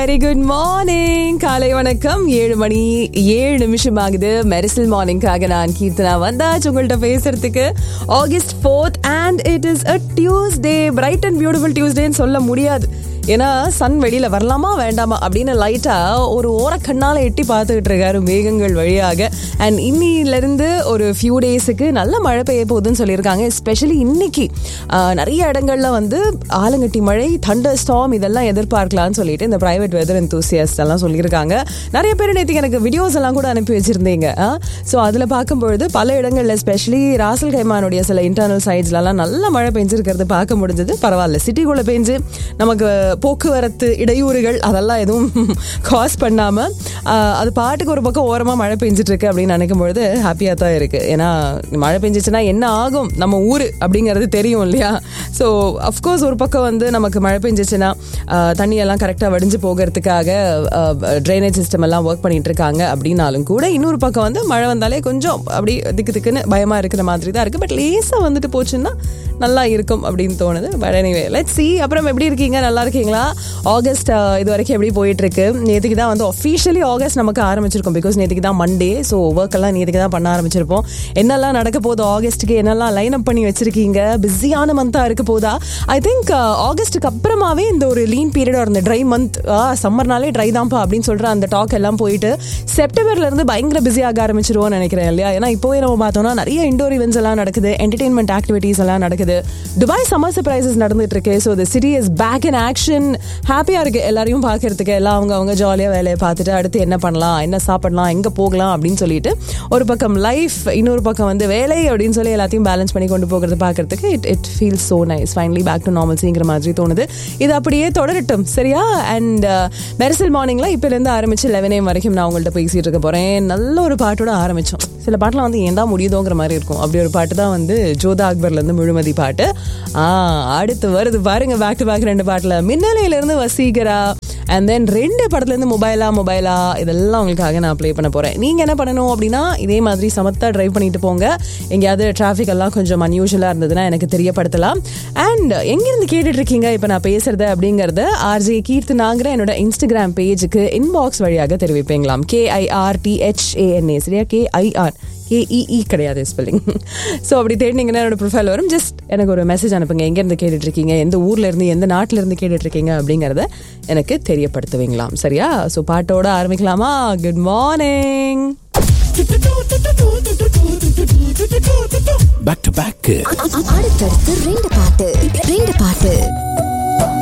very good morning காலை வணக்கம் ஏழு மணி ஏழு நிமிஷம் ஆகுது மெரிசல் மார்னிங்காக நான் கீர்த்தனா வந்தாச்சு உங்கள்கிட்ட பேசுறதுக்கு August fourth and it is a Tuesday bright and beautiful டியூஸ்டேன்னு சொல்ல முடியாது ஏன்னா சன் வெளியில வரலாமா வேண்டாமா அப்படின்னு லைட்டா ஒரு ஓரக்கண்ணால எட்டி பார்த்துக்கிட்டு இருக்காரு மேகங்கள் வழியாக அண்ட் இன்னில இருந்து ஒரு ஃபியூ டேஸுக்கு நல்ல மழை பெய்ய போகுதுன்னு சொல்லியிருக்காங்க எஸ்பெஷலி இன்னைக்கு ஆஹ், நிறைய இடங்கள்ல வந்து ஆலங்கட்டி மழை தண்டர் ஸ்டாம் இதெல்லாம் எதிர்பார்க்கலாம்னு சொல்லிட்டு இந்த பிரைவேட் வெதர் enthusiasts எல்லாம் சொல்லியிருக்காங்க நிறைய பேர் நேற்றுக்கு எனக்கு வீடியோஸ் எல்லாம் கூட அனுப்பி வச்சிருந்தீங்க ஸோ அதில் பார்க்கும்பொழுது பல இடங்கள்ல எஸ்பெஷலி ராசல் கைமானுடைய சில இன்டர்னல் சைட்ஸ்லலாம் நல்ல மழை பெஞ்சிருக்கிறது பார்க்க முடிஞ்சது பரவாயில்ல சிட்டிக்குள்ளே பெஞ்சு நமக்கு போக்குவரத்து இடையூறுகள் அதெல்லாம் எதுவும் காஸ் பண்ணாம ஆஹ், அது பாட்டுக்கு ஒரு பக்கம் ஓரமாக மழை பெஞ்சிட்டு இருக்கு அப்படின்னு நினைக்கும் பொழுது ஹாப்பியாக தான் இருக்கு ஏன்னா மழை பெஞ்சிச்சுன்னா என்ன ஆகும் நம்ம ஊர் அப்படிங்கிறது தெரியும் இல்லையா ஸோ அஃப்கோர்ஸ் ஒரு பக்கம் வந்து நமக்கு மழை பெஞ்சிச்சுன்னா ஆஹ், தண்ணியெல்லாம் கரெக்டாக வடிஞ்சு போகிறதுக்காக ட்ரைனேஜ் சிஸ்டம் எல்லாம் ஒர்க் பண்ணிட்டு இருக்காங்க அப்படின்னாலும் கூட இன்னொரு பக்கம் வந்து மழை வந்தாலே கொஞ்சம் அப்படி திக்கு திக்குன்னு பயமா இருக்கிற மாதிரி தான் இருக்கு பட் லேசா வந்துட்டு போச்சுன்னா நல்லா இருக்கும் அப்படின்னு தோணுது பட் எனிவே லெட் சி அப்புறம் எப்படி இருக்கீங்க நல்லா இருக்கீங்களா ஆகஸ்ட் ஆஹ், இது வரைக்கும் எப்படி போயிட்டு இருக்கு நேற்றுக்கு தான் வந்து ஒஃபிஷியலி ஆகஸ்ட் நமக்கு ஆரம்பிச்சிருக்கோம் பிகாஸ் நேற்றுக்கு தான் மண்டே ஸோ ஒர்க் எல்லாம் நேற்றுக்கு தான் பண்ண ஆரம்பிச்சிருப்போம் என்னெல்லாம் நடக்க போகுது ஆகஸ்ட்டுக்கு என்னெல்லாம் லைன் அப் பண்ணி வச்சிருக்கீங்க பிஸியான மந்த்தாக இருக்க போதா ஐ திங்க் ஆகஸ்ட்டுக்கு அப்புறமாவே இந்த ஒரு லீன் பீரியட் ஒரு இந்த ட்ரை மந்த் சம்மர்னாலே ட்ரை தான்ப்பா அப்படின்னு சொல்ற அந்த டாக் எல்லாம் போயிட்டு செப்டம்பர்ல இருந்து பயங்கர பிஸி ஆக ஆரம்பிச்சிருவோம்னு நினைக்கிறேன் இல்லையா ஏன்னா இப்போவே நம்ம பார்த்தோம்னா நிறைய இண்டோர் இவெண்ட்ஸ் எல்லாம் நடக்குது என்டர்டைன்மெண்ட் ஆக்டிவிட்டீஸ் எல்லாம் நடக்குது துபாய் சம்மர் சர்ப்ரைசஸ் நடந்துட்டு இருக்கு so the city is back in action ஹாப்பியா இருக்கு எல்லாரையும் பார்க்கறதுக்கு எல்லாம் அவங்க அவங்க ஜாலியாக வேலையை பார்த்துட்டு அடுத்து என்ன பண்ணலாம் என்ன சாப்பிடலாம் எங்க போகலாம் அப்படின்னு சொல்லிட்டு ஒரு பக்கம் லைஃப் இன்னொரு பக்கம் வந்து வேலை அப்படின்னு சொல்லி எல்லாத்தையும் பேலன்ஸ் பண்ணி கொண்டு போகிறது பார்க்கறதுக்கு it it feels so nice finally back to நார்மல்ஸிங்கிற மாதிரி தோணுது இது அப்படியே தொடரட்டும் சரியா அண்ட் மெரிசல் மார்னிங்ல இருந்து ஆரம்பிச்சு லெவன் ஏம் வரைக்கும் நான் உங்கள்கிட்ட பேசிட்டு இருக்க போறேன் நல்ல ஒரு பாட்டோட ஆரம்பிச்சோம் சில பாட்டுலாம் வந்து ஏன் தான் முடியுதோங்கிற மாதிரி இருக்கும் அப்படி ஒரு பாட்டு தான் வந்து ஜோதா அக்பர்ல இருந்து முழுமதி பாட்டு ஆ அடுத்து வருது பாருங்க பேக் டு பேக் ரெண்டு பாட்டுல மின்னலையில இருந்து வசீகரா அண்ட் தென் ரெண்டு படத்துல இருந்து மொபைலா மொபைலா இதெல்லாம் உங்களுக்காக நான் ப்ளே பண்ண போறேன் நீங்க என்ன பண்ணணும் அப்படின்னா இதே மாதிரி சமத்தா டிரைவ் பண்ணிட்டு போங்க எங்கேயாவது டிராஃபிக் எல்லாம் கொஞ்சம் அன்யூஷுவலா இருந்ததுன்னா எனக்கு தெரியப்படுத்தலாம் அண்ட் எங்கிருந்து கேட்டுட்டு இருக்கீங்க இப்போ நான் பேசுறது அப்படிங்கறது ஆர்ஜே கீர்த்தனாங்கிற என்னோட இன்ஸ்டாகிராம் பேஜுக்கு இன்பாக்ஸ் வழியாக தெரிவிப்பீங்களாம் கேஐஆர் டிஹெச்ஏஎன்ஏ சரியா கேஐஆர் கேஇஇ கிடையாது ஸ்பெல்லிங் ஸோ அப்படி தேடினீங்கன்னா என்னோட ப்ரொஃபைல் வரும் ஜஸ்ட் எனக்கு ஒரு மெசேஜ் அனுப்புங்க எங்கேருந்து கேட்டுட்டு இருக்கீங்க எந்த ஊர்ல இருந்து எந்த நாட்டில இருந்து கேட்டுட்டு இருக்கீங்க அப்படிங்கறத எனக்கு தெரியப்படுத்துவீங்களாம் சரியா ஸோ பாட்டோட ஆரம்பிக்கலாமா good morning back to back அடுத்தடுத்து ரெண்டு பாட்டு ரெண்டு பாட்டு